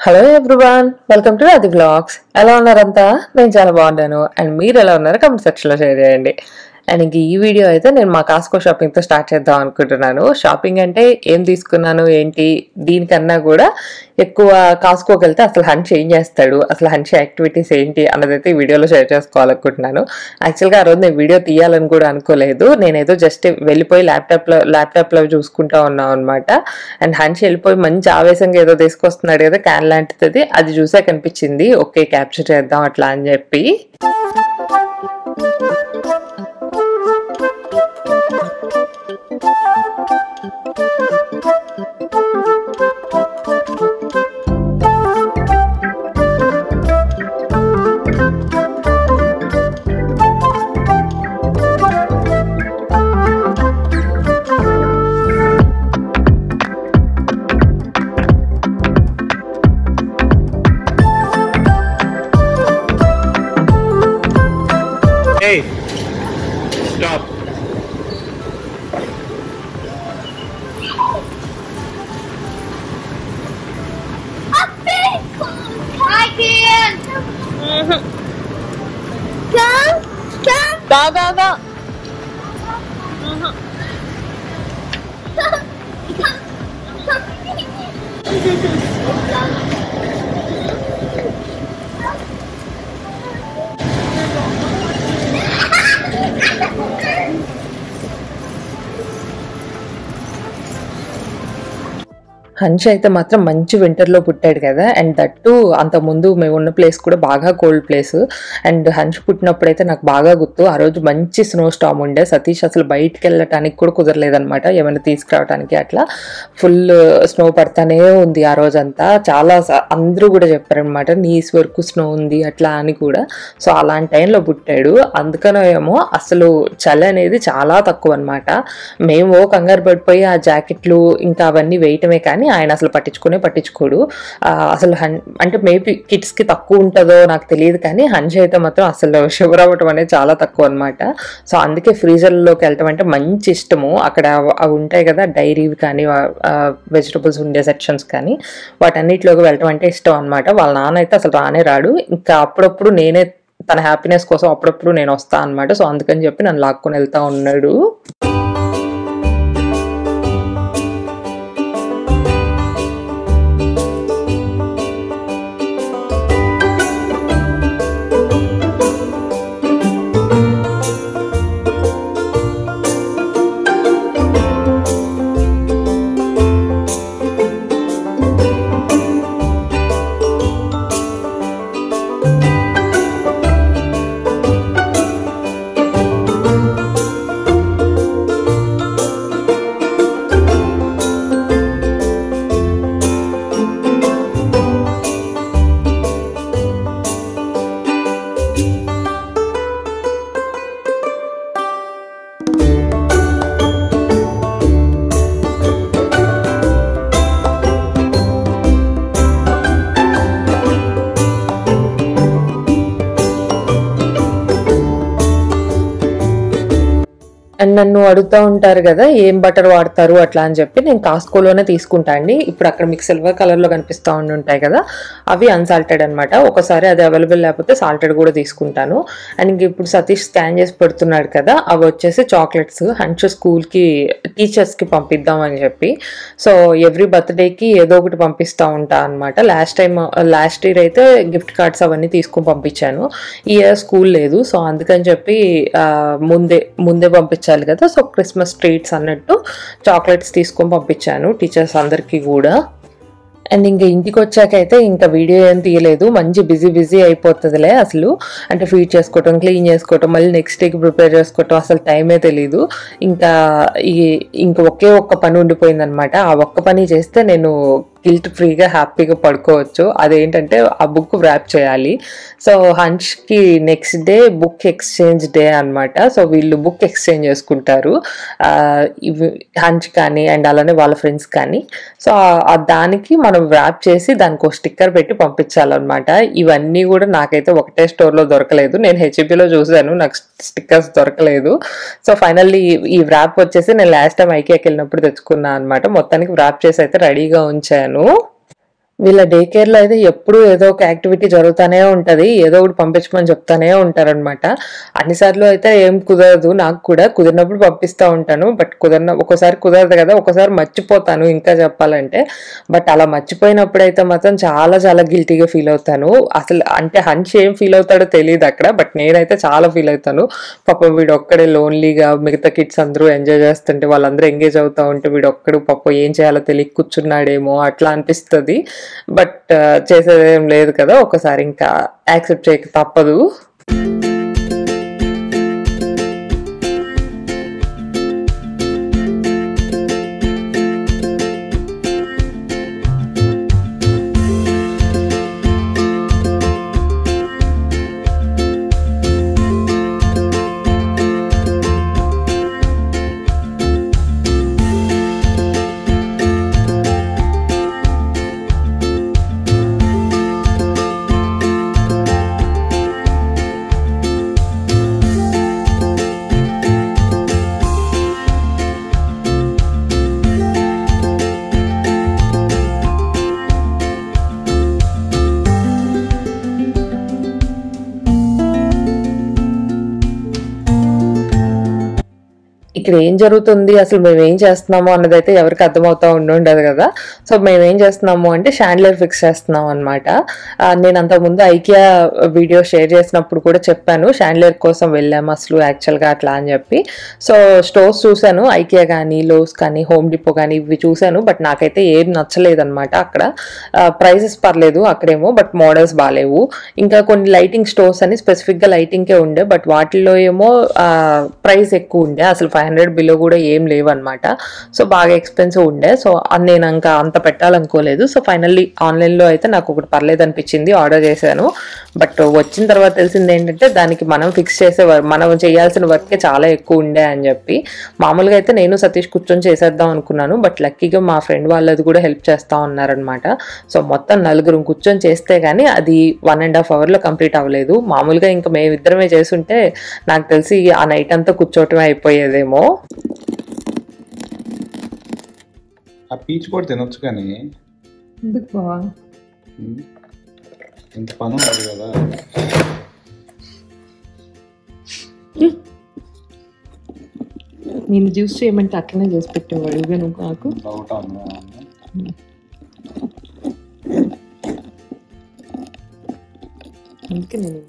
Hello everyone welcome to అది blogs ఎలా ఉన్నారంతా నేను చాలా బాగున్నాను అండ్ మీరు ఎలా ఉన్నారో కమెంట్ సెక్షన్లో షేర్ చేయండి అండ్ ఇంక ఈ వీడియో అయితే నేను మా కాస్కో షాపింగ్తో స్టార్ట్ చేద్దాం అనుకుంటున్నాను షాపింగ్ అంటే ఏం తీసుకున్నాను ఏంటి దీనికన్నా కూడా ఎక్కువ కాస్కోకి వెళ్తే అసలు హంచ్ ఏం చేస్తాడు అసలు హంచ్ యాక్టివిటీస్ ఏంటి అన్నదైతే ఈ వీడియోలో షేర్ చేసుకోవాలనుకుంటున్నాను యాక్చువల్గా ఆ రోజు నేను వీడియో తీయాలని కూడా అనుకోలేదు నేనేదో జస్ట్ వెళ్ళిపోయి ల్యాప్టాప్లో ల్యాప్టాప్లో చూసుకుంటా ఉన్నాం అనమాట అండ్ హంచ్ వెళ్ళిపోయి మంచి ఆవేశంగా ఏదో తీసుకొస్తున్నాడు కదా క్యాన్ లాంటిది అది చూసే కనిపించింది ఓకే క్యాప్చర్ చేద్దాం అట్లా అని చెప్పి Hey, stop. I can. Come, come. దా దా దా హంచ్ అయితే మాత్రం మంచి వింటర్లో పుట్టాడు కదా అండ్ దట్టు అంత ముందు మేము ఉన్న ప్లేస్ కూడా బాగా కోల్డ్ ప్లేస్ అండ్ హంచ్ పుట్టినప్పుడు అయితే నాకు బాగా గుర్తు ఆ రోజు మంచి స్నో స్టామ్ ఉండే సతీష్ అసలు బయటికి వెళ్ళటానికి కూడా కుదరలేదనమాట ఏమైనా తీసుకురావడానికి అట్లా ఫుల్ స్నో పడతానే ఉంది ఆ రోజంతా చాలా స- అందరూ కూడా చెప్పారనమాట నీస్ వరకు స్నో ఉంది అట్లా అని కూడా సో అలాంటి టైంలో పుట్టాడు అందుకనో ఏమో అసలు చలి అనేది చాలా తక్కువ అనమాట మేము కంగారు పడిపోయి ఆ జాకెట్లు ఇంకా అవన్నీ వేయటమే కానీ ఆయన అసలు పట్టించుకునే పట్టించుకోడు ఆ, అసలు హన్ అంటే మేబీ కిడ్స్కి తక్కువ ఉంటుందో నాకు తెలియదు కానీ హంచ్ అయితే మాత్రం అసలు షుగర్ అవ్వటం అనేది చాలా తక్కువ అనమాట సో అందుకే ఫ్రీజర్లోకి వెళ్ళటం అంటే మంచి ఇష్టము అక్కడ అవ- అవి ఉంటాయి కదా డైరీవి కానీ వెజిటబుల్స్ ఉండే సెక్షన్స్ కానీ వాటన్నిటిలోకి వెళ్ళటం అంటే ఇష్టం అనమాట వాళ్ళ నాన్న అయితే అసలు రానే రాడు ఇంకా అప్పుడప్పుడు నేనే తన హ్యాపీనెస్ కోసం అప్పుడప్పుడు నేను వస్తా అనమాట సో అందుకని చెప్పి నన్ను లాక్కొని వెళ్తా ఉన్నాడు అండ్ నన్ను అడుగుతూ ఉంటారు కదా ఏం బటర్ వాడతారు అట్లా అని చెప్పి నేను కాస్కోలోనే తీసుకుంటా అండి ఇప్పుడు అక్కడ మీకు సిల్వర్ కలర్లో కనిపిస్తూ ఉండి ఉంటాయి కదా అవి అన్సాల్టెడ్ అనమాట ఒకసారి అది అవైలబుల్ లేకపోతే సాల్టెడ్ కూడా తీసుకుంటాను అండ్ ఇంక ఇప్పుడు సతీష్ స్కాన్ చేసి పెడుతున్నాడు కదా అవి వచ్చేసి చాక్లెట్స్ హంచ్ స్కూల్కి టీచర్స్కి పంపిద్దాం అని చెప్పి సో ఎవ్రీ బర్త్డేకి ఏదో ఒకటి పంపిస్తూ ఉంటా అనమాట లాస్ట్ టైం లాస్ట్ ఇయర్ అయితే గిఫ్ట్ కార్డ్స్ అవన్నీ తీసుకొని పంపించాను ఈ ఇయర్ స్కూల్ లేదు సో అందుకని చెప్పి ఆ, ముందే ముందే పంపించాలి కదా సో క్రిస్మస్ ట్రీట్స్ అన్నట్టు చాక్లెట్స్ తీసుకొని పంపించాను టీచర్స్ అందరికీ కూడా అండ్ ఇంకా ఇంటికి వచ్చాకైతే ఇంకా వీడియో ఏం తీయలేదు మంచి బిజీ బిజీ అయిపోతుందిలే అసలు అంటే ఫీడ్ చేసుకోవటం క్లీన్ చేసుకోవటం మళ్ళీ నెక్స్ట్ డేకి ప్రిపేర్ చేసుకోవటం అసలు టైమే తెలీదు ఇంకా ఈ ఇంకా ఒకే ఒక్క పని ఉండిపోయిందనమాట ఆ ఒక్క పని చేస్తే నేను గిల్ట్ ఫ్రీగా హ్యాపీగా పడుకోవచ్చు అదేంటంటే ఆ బుక్ ర్యాప్ చేయాలి సో హంచ్కి next day book exchange day అన్నమాట సో వీళ్ళు బుక్ ఎక్స్చేంజ్ చేసుకుంటారు ఆ, ఇవి హంచ్ కానీ అండ్ అలానే వాళ్ళ ఫ్రెండ్స్ కానీ సో ఆ- ఆ దానికి మనం ర్యాప్ చేసి దానికి ఒక స్టిక్కర్ పెట్టి పంపించాలన్నమాట ఇవన్నీ కూడా నాకైతే ఒకటే స్టోర్లో దొరకలేదు నేను హెచ్పిలో చూసాను నాకు స్టిక్కర్స్ దొరకలేదు సో ఫైనల్లీ ఈ ర్యాప్ వచ్చేసి నేను లాస్ట్ టైం ఐకియాకి వెళ్ళినప్పుడు తెచ్చుకున్నాను అనమాట మొత్తానికి ర్యాప్ చేసి అయితే రెడీగా ఉంచాను వీళ్ళ డే కేర్ లో అయితే ఎప్పుడు ఏదో ఒక యాక్టివిటీ జరుగుతూనే ఉంటది ఏదో ఒకటి పంపించమని చెప్తానే ఉంటారనమాట అన్నిసార్లు అయితే ఏం కుదరదు నాకు కూడా కుదిరినప్పుడు పంపిస్తూ ఉంటాను బట్ కుదరన ఒక్కోసారి కుదరదు కదా ఒక్కోసారి మర్చిపోతాను ఇంకా చెప్పాలంటే బట్ అలా మర్చిపోయినప్పుడు అయితే మాత్రం చాలా చాలా గిల్టీగా ఫీల్ అవుతాను అసలు అంటే హంచ్ ఏం ఫీల్ అవుతాడో తెలియదు అక్కడ బట్ నేనైతే చాలా ఫీల్ అవుతాను పాపం వీడు ఒక్కడే లోన్లీగా మిగతా కిడ్స్ అందరూ ఎంజాయ్ చేస్తుంటే వాళ్ళందరూ ఎంగేజ్ అవుతా ఉంటే వీడు ఒక్కడు పాపం ఏం చేయాలో తెలియ కూర్చున్నాడేమో అట్లా అనిపిస్తుంది బట్ చేసేదేం లేదు కదా ఒకసారి ఇంకా యాక్సెప్ట్ చేయక తప్పదు ఇక్కడ ఏం జరుగుతుంది అసలు మేము ఏం చేస్తున్నాము అన్నదైతే ఎవరికి అర్థమవుతా ఉండుండదు కదా సో మేము ఏం చేస్తున్నాము అంటే షాండ్లర్ ఫిక్స్ చేస్తున్నాం అనమాట నేను అంతకుముందు ఐకియా వీడియో షేర్ చేసినప్పుడు కూడా చెప్పాను షాండ్లర్ కోసం వెళ్ళాము అసలు యాక్చువల్గా అట్లా అని చెప్పి సో స్టోర్స్ చూశాను ఐకియా కానీ లోస్ కానీ హోమ్ డిపో కానీ ఇవి చూశాను బట్ నాకైతే ఏం నచ్చలేదు అనమాట అక్కడ ప్రైజెస్ పర్లేదు అక్కడేమో బట్ మోడల్స్ బాగాలేవు ఇంకా కొన్ని లైటింగ్ స్టోర్స్ అని స్పెసిఫిక్గా లైటింగ్కే ఉండే బట్ వాటిల్లో ఏమో ప్రైస్ ఎక్కువ ఉండే అసలు ఫైవ్ హండ్రెడ్ బిలో కూడా ఏం లేవు అనమాట సో బాగా ఎక్స్పెన్సివ్ ఉండే సో నేను ఇంకా అంత పెట్టాలనుకోలేదు సో ఫైనల్లీ ఆన్లైన్లో అయితే నాకు ఒకటి పర్లేదు అనిపించింది ఆర్డర్ చేశాను బట్ వచ్చిన తర్వాత తెలిసింది ఏంటంటే దానికి మనం ఫిక్స్ చేసే వర్క్ మనం చేయాల్సిన వర్కే చాలా ఎక్కువ ఉండే అని చెప్పి మామూలుగా అయితే నేను సతీష్ కూర్చొని చేసేద్దాం అనుకున్నాను బట్ లక్కీగా మా ఫ్రెండ్ వాళ్ళది కూడా హెల్ప్ చేస్తా ఉన్నారనమాట సో మొత్తం నలుగురు కూర్చొని చేస్తే కానీ అది వన్ అండ్ హాఫ్ అవర్లో కంప్లీట్ అవ్వలేదు మామూలుగా ఇంకా మేమిద్దరమే చేస్తుంటే నాకు తెలిసి ఆ నైట్ అంతా కూర్చోవటమే అయిపోయేదేమో ఆ పీచ్ కూడా తినొచ్చు కానీ ఎందుకు బావా ఉమ్, ఇంత పని ఉండదు కదా నేను జ్యూస్ చేయమంటే అట్లనే చేసి పెట్టేవాడు ఇవే నువ్వు నాకు డౌట్ అన్నా అందుకే నేను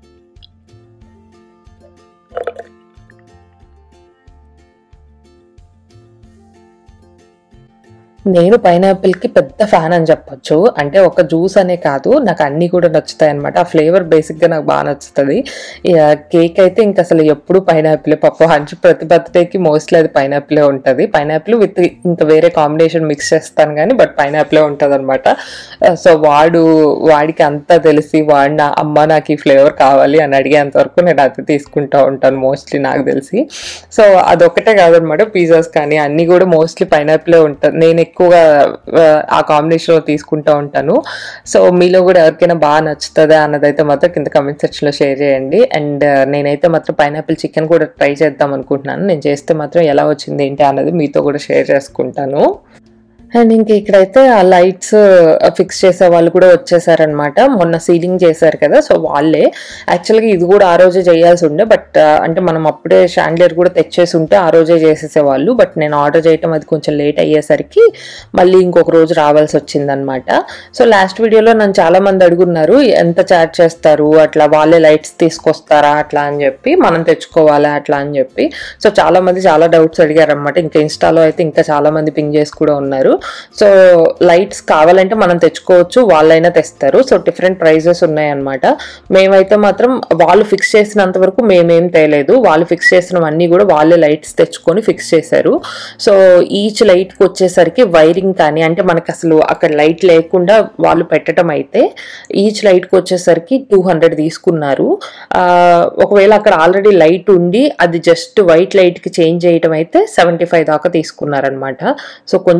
నేను పైనాపిల్ కి పెద్ద ఫ్యాన్ అని చెప్పొచ్చు అంటే ఒక జ్యూస్ అనే కాదు నాకు అన్ని కూడా నచ్చుతాయి అనమాట ఆ ఫ్లేవర్ బేసిక్ గా నాకు బాగా నచ్చుతుంది కేక్ అయితే ఇంకా అసలు ఎప్పుడు పైనాపిల్ పప్పు హంచి ప్రతి బర్త్డేకి మోస్ట్లీ అది పైనాపిలే ఉంటుంది పైనాపిల్ విత్ ఇంకా వేరే కాంబినేషన్ మిక్స్ చేస్తాను కానీ బట్ పైనాపిలే ఉంటుంది అనమాట సో వాడు వాడికి అంతా తెలిసి వాడు నా అమ్మ నాకు ఈ ఫ్లేవర్ కావాలి అని అడిగేంత వరకు నేను అది తీసుకుంటా ఉంటాను మోస్ట్లీ నాకు తెలిసి సో అదొక్కటే కాదనమాట పిజ్జాస్ కానీ అన్నీ కూడా మోస్ట్లీ పైనాపిలే ఉంటుంది నేను ఎక్కువగా ఆ, ఆ కాంబినేషన్లో తీసుకుంటా ఉంటాను సో మీలో కూడా ఎవరికైనా బాగా నచ్చుతుందా అన్నదైతే మాత్రం కింద కమెంట్ సెక్షన్లో షేర్ చేయండి అండ్ నేనైతే మాత్రం పైనాపిల్ చికెన్ కూడా ట్రై చేద్దాం అనుకుంటున్నాను నేను చేస్తే మాత్రం ఎలా వచ్చింది ఏంటి అన్నది మీతో కూడా షేర్ చేసుకుంటాను అండ్ ఇంక ఇక్కడైతే ఆ లైట్స్ ఫిక్స్ చేసే వాళ్ళు కూడా వచ్చేసారనమాట మొన్న సీలింగ్ చేశారు కదా సో వాళ్ళే యాక్చువల్గా ఇది కూడా ఆ రోజే చేయాల్సి ఉండే బట్ అంటే మనం అప్పుడే షాండ్లియర్ కూడా తెచ్చేసి ఉంటే ఆ రోజే చేసేసేవాళ్ళు బట్ నేను ఆర్డర్ చేయటం అది కొంచెం లేట్ అయ్యేసరికి మళ్ళీ ఇంకొక రోజు రావాల్సి వచ్చిందనమాట సో లాస్ట్ వీడియోలో నన్ను చాలా మంది అడుగున్నారు ఎంత చార్జ్ చేస్తారు అట్లా వాళ్ళే లైట్స్ తీసుకొస్తారా అట్లా అని చెప్పి మనం తెచ్చుకోవాలా అట్లా అని చెప్పి సో చాలా మంది చాలా డౌట్స్ అడిగారు అనమాట ఇంకా ఇన్స్టాలో అయితే ఇంకా చాలా మంది పింగ్ చేసి కూడా ఉన్నారు సో లైట్స్ కావాలంటే మనం తెచ్చుకోవచ్చు వాళ్ళైనా తెస్తారు సో డిఫరెంట్ ప్రైజెస్ ఉన్నాయన్నమాట మేమైతే మాత్రం వాళ్ళు ఫిక్స్ చేసినంత వరకు మేమేం తేలేదు వాళ్ళు ఫిక్స్ చేసినవన్నీ కూడా వాళ్ళే లైట్స్ తెచ్చుకొని ఫిక్స్ చేశారు సో ఈచ్ లైట్కి వచ్చేసరికి వైరింగ్ కానీ అంటే మనకి అసలు అక్కడ లైట్ లేకుండా వాళ్ళు పెట్టడం అయితే ఈచ్ లైట్కి వచ్చేసరికి టూ హండ్రెడ్ తీసుకున్నారు ఆ, ఒకవేళ అక్కడ ఆల్రెడీ లైట్ ఉండి అది జస్ట్ వైట్ లైట్కి చేంజ్ చేయటం అయితే సెవెంటీ ఫైవ్ దాకా తీసుకున్నారనమాట సో కొంచెం ప్రైస్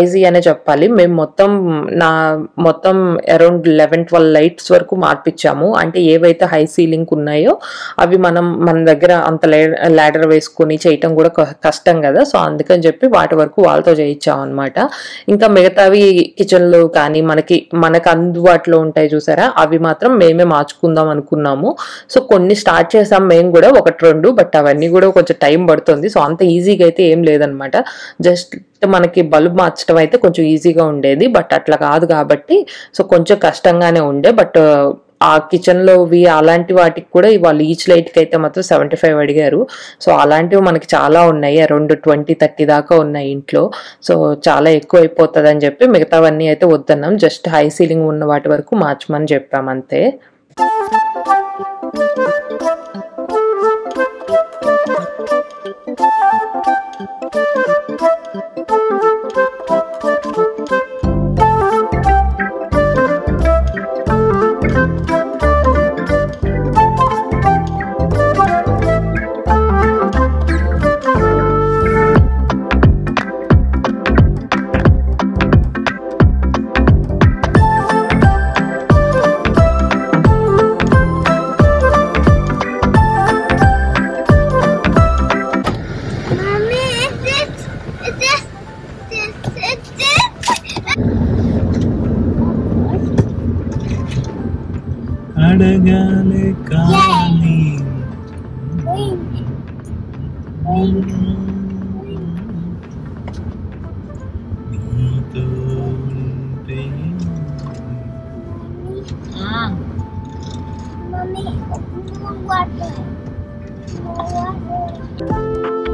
ప్రైజీ అనే చెప్పాలి మేము మొత్తం నా మొత్తం అరౌండ్ లెవెన్ ట్వెల్వ్ లైట్స్ వరకు మార్పిచ్చాము అంటే ఏవైతే హై సీలింగ్ ఉన్నాయో అవి మనం మన దగ్గర అంత లాడర్ వేసుకొని చేయటం కూడా క- కష్టం కదా సో అందుకని చెప్పి వాటి వరకు వాళ్ళతో చేయించాం అనమాట ఇంకా మిగతావి కిచెన్లో కానీ మనకి మనకు అందుబాటులో ఉంటాయి చూసారా అవి మాత్రం మేమే మార్చుకుందాం అనుకున్నాము సో కొన్ని స్టార్ట్ చేసాం మేము కూడా ఒకటి రెండు బట్ అవన్నీ కూడా కొంచెం టైం పడుతుంది సో అంత ఈజీగా అయితే ఏం లేదనమాట జస్ట్ మనకి బల్బ్ మార్చడం అయితే కొంచెం ఈజీగా ఉండేది బట్ అట్లా కాదు కాబట్టి సో కొంచెం కష్టంగానే ఉండే బట్ ఆ కిచెన్ లోవి అలాంటి వాటికి కూడా వాళ్ళు ఈచ్ లైట్ కి అయితే మాత్రం సెవెంటీ ఫైవ్ అడిగారు సో అలాంటివి మనకి చాలా ఉన్నాయి అరౌండ్ ట్వంటీ థర్టీ దాకా ఉన్నాయి ఇంట్లో సో చాలా ఎక్కువ అయిపోతుంది అని చెప్పి మిగతావన్నీ అయితే వద్దన్నాం జస్ట్ హై సీలింగ్ ఉన్న వాటి వరకు మార్చమని చెప్పాం అంతే Mommy, is this, is this, this, is this? అడగాలే కానీ Wing. Wing. నీతో ఉంటే Mommy, more water. More water.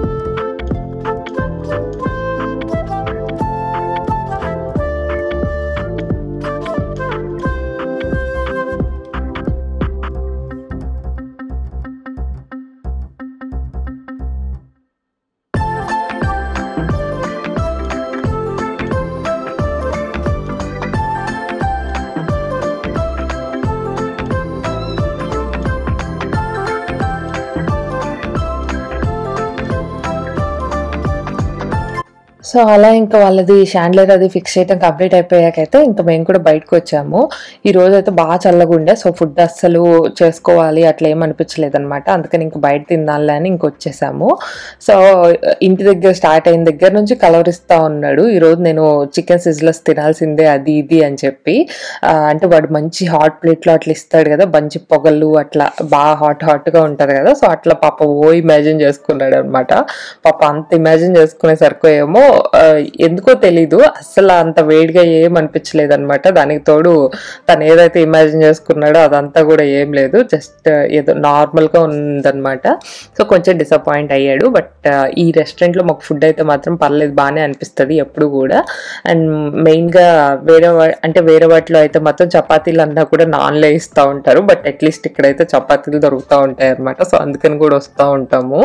So అలా ఇంకా వాళ్ళది షాండ్లర్ అది ఫిక్స్ చేయడం కంప్లీట్ అయిపోయాకైతే ఇంకా మేము కూడా బయటకు వచ్చాము ఈ రోజు అయితే బాగా చల్లగా ఉండే సో ఫుడ్ అస్సలు చేసుకోవాలి అట్లా ఏం అనిపించలేదు అనమాట అందుకని ఇంకా బయట తినాలి అని ఇంక వచ్చేసాము సో ఇంటి దగ్గర స్టార్ట్ అయిన దగ్గర నుంచి కలవరిస్తా ఉన్నాడు ఈ రోజు నేను చికెన్ సిజ్లెస్ తినాల్సిందే అది ఇది అని చెప్పి ఆ, అంటే వాడు మంచి హాట్ ప్లేట్లో అట్లా ఇస్తాడు కదా మంచి పొగలు అట్లా బాగా హాట్ హాట్ గా ఉంటది కదా సో అట్లా పాప ఓ ఇమాజిన్ చేసుకున్నాడు అనమాట పాప అంత ఇమాజిన్ చేసుకునేసరికి ఏమో ఆ, ఎందుకో తెలీదు అస్సలు అంత వేడిగా ఏం అనిపించలేదు అనమాట దానికి తోడు తను ఏదైతే ఇమాజిన్ చేసుకున్నాడో అదంతా కూడా ఏం లేదు జస్ట్ ఏదో నార్మల్ గా ఉందన్నమాట సో కొంచెం డిసప్పాయింట్ అయ్యాడు బట్ ఈ రెస్టారెంట్ లో మాకు ఫుడ్ అయితే మాత్రం పర్లేదు బాగానే అనిపిస్తుంది ఎప్పుడు కూడా అండ్ మెయిన్ గా వేరే వా- అంటే వేరే వాటిలో అయితే మాత్రం చపాతీలు అన్నా కూడా నాన్లే ఇస్తూ ఉంటారు బట్ అట్లీస్ట్ ఇక్కడైతే చపాతీలు దొరుకుతూ ఉంటాయి అనమాట సో అందుకని కూడా వస్తూ ఉంటాము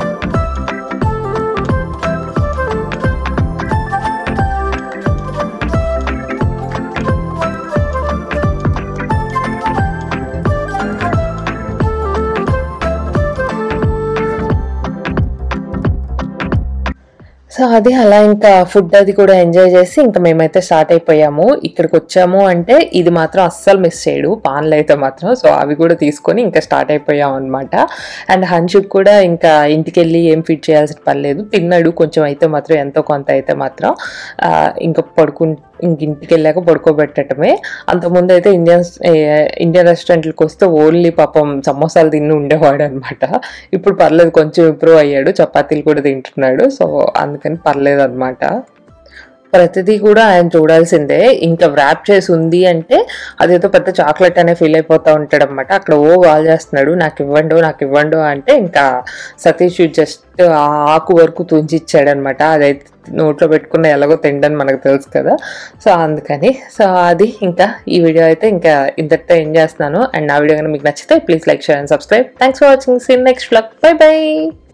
సో అది అలా ఇంకా ఫుడ్ అది కూడా ఎంజాయ్ చేసి ఇంకా మేమైతే స్టార్ట్ అయిపోయాము ఇక్కడికి వచ్చాము అంటే ఇది మాత్రం అస్సలు మిస్ చేయడు పాన్లు అయితే మాత్రం సో అవి కూడా తీసుకొని ఇంకా స్టార్ట్ అయిపోయాం అనమాట అండ్ హన్షుక్ కూడా ఇంకా ఇంటికి వెళ్ళి ఏం ఫిట్ చేయాల్సిన పని లేదు తిన్నాడు కొంచెం అయితే మాత్రం ఎంతో కొంత అయితే మాత్రం ఆ, ఇంకా పడుకు ఇంక ఇంటికి వెళ్ళాక పడుకోబెట్టడమే అంతకుముందు అయితే ఇండియన్ ఇండియన్ రెస్టారెంట్లకు వస్తే ఓన్లీ పాపం సమోసాలు తిని ఉండేవాడు అనమాట ఇప్పుడు పర్లేదు కొంచెం ఇంప్రూవ్ అయ్యాడు చపాతీలు కూడా తింటున్నాడు సో అందుకని పర్లేదు అనమాట ప్రతిదీ కూడా ఆయన చూడాల్సిందే ఇంకా వ్రాప్ చేసి ఉంది అంటే అదేదో పెద్ద చాక్లెట్ అనే ఫీల్ అయిపోతా ఉంటాడు అనమాట అక్కడ ఓ కాల్ చేస్తున్నాడు నాకు ఇవ్వండు నాకు ఇవ్వండు అంటే ఇంకా సతీష్ జస్ట్ ఆ ఆకు వరకు తుంచి ఇచ్చాడు అనమాట అదైతే నోట్లో పెట్టుకున్న ఎలాగో తిండని మనకు తెలుసు కదా సో అందుకని సో అది ఇంకా ఈ వీడియో అయితే ఇంకా ఇంతటితో ఎండ్ చేస్తున్నాను అండ్ నా వీడియో కనుక మీకు నచ్చితే please like share and subscribe thanks for watching seen next blog bye by